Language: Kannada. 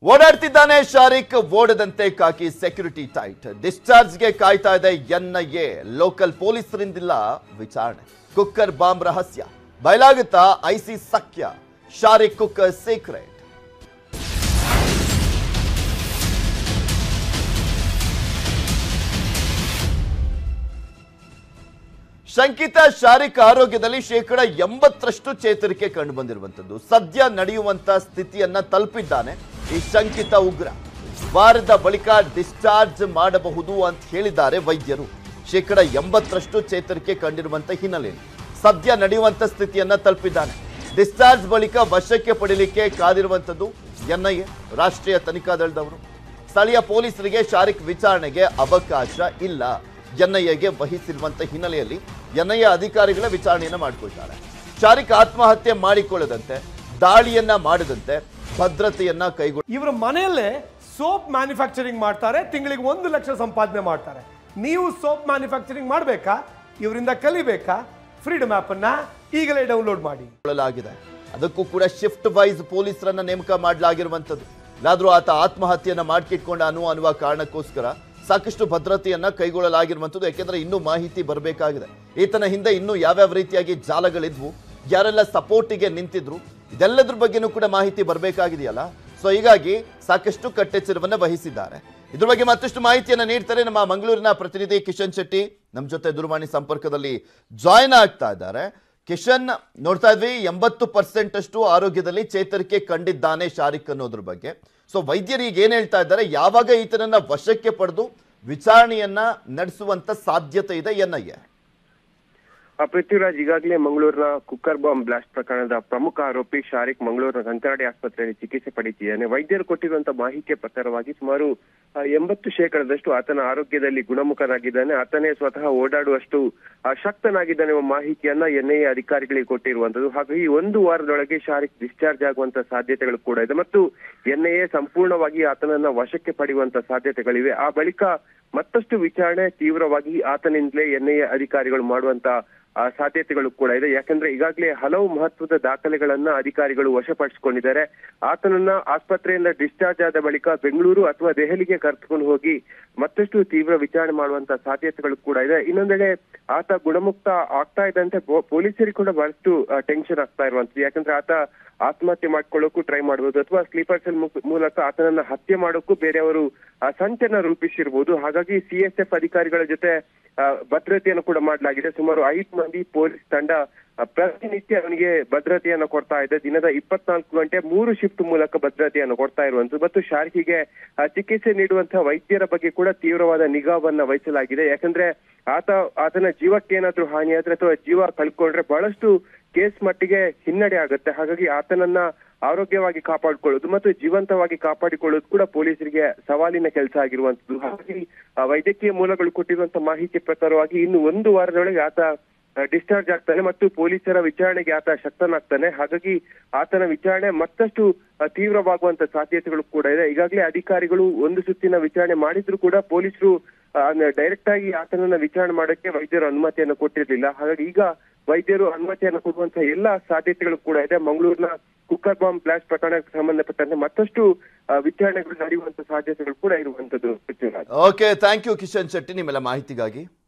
ಓಡಾಡ್ತಿದ್ದಾನೆ ಶಾರಿಕ್ ಓಡದಂತೆ ಕಾಕಿ ಸೆಕ್ಯೂರಿಟಿ ಟೈಟ್ ಡಿಸ್ಚಾರ್ಜ್ಗೆ ಕಾಯ್ತಾ ಇದೆ ಎನ್ಐಎ ಲೋಕಲ್ ಪೊಲೀಸರಿಂದಿಲ್ಲ ವಿಚಾರಣೆ ಕುಕ್ಕರ್ ಬಾಂಬ್ ರಹಸ್ಯ ಬಯಲಾಗುತ್ತಾ ಐಸಿ ಸಖ್ಯ ಶಾರಿಕ್ ಕುಕ್ಕರ್ ಸೀಕ್ರೆಟ್ ಶಂಕಿತ ಶಾರಿಕ್ ಆರೋಗ್ಯದಲ್ಲಿ ಶೇಕಡ ಎಂಬತ್ತರಷ್ಟು ಚೇತರಿಕೆ ಕಂಡು ಬಂದಿರುವಂತದ್ದು ಸದ್ಯ ನಡೆಯುವಂತ ಸ್ಥಿತಿಯನ್ನ ತಲುಪಿದ್ದಾನೆ ಈ ಶಂಕಿತ ಉಗ್ರ ವಾರದ ಬಳಿಕ ಡಿಸ್ಚಾರ್ಜ್ ಮಾಡಬಹುದು ಅಂತ ಹೇಳಿದ್ದಾರೆ ವೈದ್ಯರು ಶೇಕಡ ಎಂಬತ್ತರಷ್ಟು ಚೇತರಿಕೆ ಕಂಡಿರುವಂತ ಹಿನ್ನೆಲೆಯಲ್ಲಿ ಸದ್ಯ ನಡೆಯುವಂತ ಸ್ಥಿತಿಯನ್ನ ತಲುಪಿದ್ದಾನೆ ಡಿಸ್ಚಾರ್ಜ್ ಬಳಿಕ ವಶಕ್ಕೆ ಪಡಿಲಿಕ್ಕೆ ಕಾದಿರುವಂತದ್ದು ಎನ್ಐಎ ರಾಷ್ಟ್ರೀಯ ತನಿಖಾ ದಳದವರು ಸ್ಥಳೀಯ ಪೊಲೀಸರಿಗೆ ಶಾರಿಕ್ ವಿಚಾರಣೆಗೆ ಅವಕಾಶ ಇಲ್ಲ ಎನ್ಐಎಗೆ ವಹಿಸಿರುವಂತ ಹಿನ್ನೆಲೆಯಲ್ಲಿ ಎನ್ಐಎ ಅಧಿಕಾರಿಗಳ ವಿಚಾರಣೆಯನ್ನ ಮಾಡಿಕೊಳ್ತಾರೆ ಶಾರಿಕ್ ಆತ್ಮಹತ್ಯೆ ಮಾಡಿಕೊಳ್ಳದಂತೆ ದಾಳಿಯನ್ನ ಮಾಡದಂತೆ ಭದ್ರತೆಯನ್ನ ಕೈಗೊಳ್ಳ ಇವರ ಮನೆಯಲ್ಲೇ ಸೋಪ್ ಮ್ಯಾನುಫ್ಯಾಕ್ಚರಿಂಗ್ ಮಾಡ್ತಾರೆ ತಿಂಗಳಿಗೆ ಒಂದು ಲಕ್ಷ ಸಂಪಾದನೆ ಮಾಡ್ತಾರೆ ನೀವು ಸೋಪ್ ಮ್ಯಾನುಫ್ಯಾಕ್ಚರಿಂಗ್ ಮಾಡಬೇಕಾ ಇವರಿಂದ ಕಲಿಬೇಕಾ ಫ್ರೀಡಮ್ ಅನ್ನ ಈಗಲೇ ಡೌನ್ಲೋಡ್ ಮಾಡಿ ಕೊಳ್ಳಲಾಗಿದೆ ಅದಕ್ಕೂ ಕೂಡ ಶಿಫ್ಟ್ ವೈಸ್ ಪೊಲೀಸರನ್ನ ನೇಮಕ ಮಾಡಲಾಗಿರುವಂತದ್ದು ಇಲ್ಲಾದ್ರೂ ಆತ ಆತ್ಮಹತ್ಯೆಯನ್ನ ಮಾಡ್ಕಿಟ್ಕೊಂಡ ಅನ್ನುವ ಅನ್ನುವ ಕಾರಣಕ್ಕೋಸ್ಕರ ಸಾಕಷ್ಟು ಭದ್ರತೆಯನ್ನ ಕೈಗೊಳ್ಳಲಾಗಿರುವಂತದ್ದು ಯಾಕೆಂದ್ರೆ ಇನ್ನೂ ಮಾಹಿತಿ ಬರಬೇಕಾಗಿದೆ ಈತನ ಹಿಂದೆ ಇನ್ನೂ ಯಾವ್ಯಾವ ರೀತಿಯಾಗಿ ಜಾಲಗಳಿದ್ವು ಯಾರೆಲ್ಲ ಸಪೋರ್ಟಿಗೆ ನಿಂತಿದ್ರು ಇದೆಲ್ಲದ್ರ ಬಗ್ಗೆನೂ ಕೂಡ ಮಾಹಿತಿ ಬರಬೇಕಾಗಿದೆಯಲ್ಲ ಸೊ ಹೀಗಾಗಿ ಸಾಕಷ್ಟು ಕಟ್ಟೆಚ್ಚರವನ್ನ ವಹಿಸಿದ್ದಾರೆ ಇದ್ರ ಬಗ್ಗೆ ಮತ್ತಷ್ಟು ಮಾಹಿತಿಯನ್ನ ನೀಡ್ತಾರೆ ನಮ್ಮ ಮಂಗಳೂರಿನ ಪ್ರತಿನಿಧಿ ಕಿಶನ್ ಶೆಟ್ಟಿ ನಮ್ಮ ಜೊತೆ ದೂರವಾಣಿ ಸಂಪರ್ಕದಲ್ಲಿ ಜಾಯ್ನ್ ಆಗ್ತಾ ಇದ್ದಾರೆ ಕಿಶನ್ ನೋಡ್ತಾ ಇದ್ವಿ ಎಂಬತ್ತು ಪರ್ಸೆಂಟ್ ಅಷ್ಟು ಆರೋಗ್ಯದಲ್ಲಿ ಚೇತರಿಕೆ ಕಂಡಿದ್ದಾನೆ ಶಾರಿಕ್ ಅನ್ನೋದ್ರ ಬಗ್ಗೆ ಸೊ ವೈದ್ಯರು ಈಗ ಏನ್ ಹೇಳ್ತಾ ಇದ್ದಾರೆ ಯಾವಾಗ ಈತನನ್ನ ವಶಕ್ಕೆ ಪಡೆದು ವಿಚಾರಣೆಯನ್ನ ನಡೆಸುವಂತ ಸಾಧ್ಯತೆ ಇದೆ ಎನ್ಐಎ ಆ ಪೃಥ್ವಿರಾಜ್ ಈಗಾಗಲೇ ಮಂಗಳೂರಿನ ಕುಕ್ಕರ್ ಬಾಂಬ್ ಬ್ಲಾಸ್ಟ್ ಪ್ರಕರಣದ ಪ್ರಮುಖ ಆರೋಪಿ ಶಾರಿಕ್ ಮಂಗಳೂರಿನ ಕಂಕರಾಡಿ ಆಸ್ಪತ್ರೆಯಲ್ಲಿ ಚಿಕಿತ್ಸೆ ಪಡೆದಿದ್ದಾನೆ ವೈದ್ಯರು ಕೊಟ್ಟಿರುವಂತಹ ಮಾಹಿತಿಯ ಪ್ರಕಾರವಾಗಿ ಸುಮಾರು ಆ, ಎಂಬತ್ತು ಶೇಕಡದಷ್ಟು ಆತನ ಆರೋಗ್ಯದಲ್ಲಿ ಗುಣಮುಖನಾಗಿದ್ದಾನೆ ಆತನೇ ಸ್ವತಃ ಓಡಾಡುವಷ್ಟು ಆ, ಶಕ್ತನಾಗಿದ್ದಾನೆ ಎಂಬ ಮಾಹಿತಿಯನ್ನ ಎನ್ಐಎ ಅಧಿಕಾರಿಗಳಿಗೆ ಕೊಟ್ಟಿರುವಂತದ್ದು ಹಾಗಾಗಿ ಒಂದು ವಾರದೊಳಗೆ ಶಾರಿಕ್ ಡಿಸ್ಚಾರ್ಜ್ ಆಗುವಂತ ಸಾಧ್ಯತೆಗಳು ಕೂಡ ಇದೆ ಮತ್ತು ಎನ್ಐಎ ಸಂಪೂರ್ಣವಾಗಿ ಆತನನ್ನ ವಶಕ್ಕೆ ಪಡೆಯುವಂತ ಸಾಧ್ಯತೆಗಳಿವೆ ಆ ಬಳಿಕ ಮತ್ತಷ್ಟು ವಿಚಾರಣೆ ತೀವ್ರವಾಗಿ ಆತನಿಂದಲೇ ಎನ್ಐಎ ಅಧಿಕಾರಿಗಳು ಮಾಡುವಂತ ಆ ಸಾಧ್ಯತೆಗಳು ಕೂಡ ಇದೆ ಯಾಕಂದ್ರೆ ಈಗಾಗಲೇ ಹಲವು ಮಹತ್ವದ ದಾಖಲೆಗಳನ್ನ ಅಧಿಕಾರಿಗಳು ವಶಪಡಿಸಿಕೊಂಡಿದ್ದಾರೆ ಆತನನ್ನ ಆಸ್ಪತ್ರೆಯಿಂದ ಡಿಸ್ಚಾರ್ಜ್ ಆದ ಬಳಿಕ ಬೆಂಗಳೂರು ಅಥವಾ ದೆಹಲಿಗೆ ಕರೆದುಕೊಂಡು ಹೋಗಿ ಮತ್ತಷ್ಟು ತೀವ್ರ ವಿಚಾರಣೆ ಮಾಡುವಂತ ಸಾಧ್ಯತೆಗಳು ಕೂಡ ಇದೆ ಇನ್ನೊಂದೆಡೆ ಆತ ಗುಣಮುಕ್ತ ಆಗ್ತಾ ಇದ್ದಂತೆ ಪೊ- ಪೊಲೀಸರಿಗೆ ಕೂಡ ಬಹಳಷ್ಟು ಟೆನ್ಷನ್ ಆಗ್ತಾ ಇರುವಂತದ್ದು ಯಾಕಂದ್ರೆ ಆತ ಆತ್ಮಹತ್ಯೆ ಮಾಡ್ಕೊಳ್ಳೋಕ್ಕೂ ಟ್ರೈ ಮಾಡಬಹುದು ಅಥವಾ ಸ್ಲೀಪರ್ ಸೆಲ್ ಮೂಲಕ ಆತನನ್ನ ಹತ್ಯೆ ಮಾಡೋಕ್ಕೂ ಬೇರೆಯವರು ಆ, ಸಂಚನ್ನ ರೂಪಿಸಿರ್ಬೋದು ಹಾಗಾಗಿ ಸಿ ಎಸ್ ಎಫ್ ಅಧಿಕಾರಿಗಳ ಜೊತೆ ಆ, ಭದ್ರತೆಯನ್ನು ಕೂಡ ಮಾಡಲಾಗಿದೆ ಸುಮಾರು ಐದು ಮಂದಿ ಪೊಲೀಸ್ ತಂಡ ಆ, ಪ್ರತಿನಿತ್ಯ ಅವನಿಗೆ ಭದ್ರತೆಯನ್ನು ಕೊಡ್ತಾ ಇದೆ ದಿನದ ಇಪ್ಪತ್ನಾಲ್ಕು ಗಂಟೆ ಮೂರು ಶಿಫ್ಟ್ ಮೂಲಕ ಭದ್ರತೆಯನ್ನು ಕೊಡ್ತಾ ಇರುವಂತದ್ದು ಮತ್ತು ಶಾರ್ಕಿಗೆ ಆ, ಚಿಕಿತ್ಸೆ ನೀಡುವಂತಹ ವೈದ್ಯರ ಬಗ್ಗೆ ಕೂಡ ತೀವ್ರವಾದ ನಿಗಾವನ್ನ ವಹಿಸಲಾಗಿದೆ ಯಾಕಂದ್ರೆ ಆತ ಆತನ ಜೀವಕ್ಕೆ ಏನಾದ್ರೂ ಹಾನಿ ಆದ್ರೆ ಅಥವಾ ಜೀವ ಕಳ್ಕೊಂಡ್ರೆ ಬಹಳಷ್ಟು ಕೇಸ್ ಮಟ್ಟಿಗೆ ಹಿನ್ನಡೆ ಆಗುತ್ತೆ ಹಾಗಾಗಿ ಆತನನ್ನ ಆರೋಗ್ಯವಾಗಿ ಕಾಪಾಡಿಕೊಳ್ಳೋದು ಮತ್ತು ಜೀವಂತವಾಗಿ ಕಾಪಾಡಿಕೊಳ್ಳೋದು ಕೂಡ ಪೊಲೀಸರಿಗೆ ಸವಾಲಿನ ಕೆಲಸ ಆಗಿರುವಂತದ್ದು ಹಾಗಾಗಿ ಆ, ವೈದ್ಯಕೀಯ ಮೂಲಗಳು ಕೊಟ್ಟಿರುವಂತ ಮಾಹಿತಿ ಪ್ರಕಾರವಾಗಿ ಇನ್ನು ಒಂದು ವಾರದೊಳಗೆ ಆತ ಡಿಸ್ಚಾರ್ಜ್ ಆಗ್ತಾನೆ ಮತ್ತು ಪೊಲೀಸರ ವಿಚಾರಣೆಗೆ ಆತ ಶಕ್ತನಾಗ್ತಾನೆ ಹಾಗಾಗಿ ಆತನ ವಿಚಾರಣೆ ಮತ್ತಷ್ಟು ಆ, ತೀವ್ರವಾಗುವಂತ ಸಾಧ್ಯತೆಗಳು ಕೂಡ ಇದೆ ಈಗಾಗಲೇ ಅಧಿಕಾರಿಗಳು ಒಂದು ಸುತ್ತಿನ ವಿಚಾರಣೆ ಮಾಡಿದ್ರು ಕೂಡ ಪೊಲೀಸರು ಡೈರೆಕ್ಟ್ ಆಗಿ ಆತನನ್ನ ವಿಚಾರಣೆ ಮಾಡಕ್ಕೆ ವೈದ್ಯರು ಅನುಮತಿಯನ್ನು ಕೊಟ್ಟಿರ್ಲಿಲ್ಲ ಹಾಗಾಗಿ ಈಗ ವೈದ್ಯರು ಅನುಮತಿಯನ್ನು ಕೊಡುವಂತಹ ಎಲ್ಲಾ ಸಾಧ್ಯತೆಗಳು ಕೂಡ ಇದೆ ಮಂಗಳೂರಿನ ಕುಕ್ಕರ್ ಬಾಂಬ್ ಬ್ಲಾಸ್ಟ್ ಪ್ರಕರಣಕ್ಕೆ ಸಂಬಂಧಪಟ್ಟಂತೆ ಮತ್ತಷ್ಟು ಆ, ವಿಚಾರಣೆಗಳು ನಡೆಯುವಂತ ಸಾಧ್ಯತೆಗಳು ಕೂಡ ಇರುವಂತದ್ದು Prithviraj okay thank you Kishan Shetty ನಿಮ್ಮೆಲ್ಲ ಮಾಹಿತಿಗಾಗಿ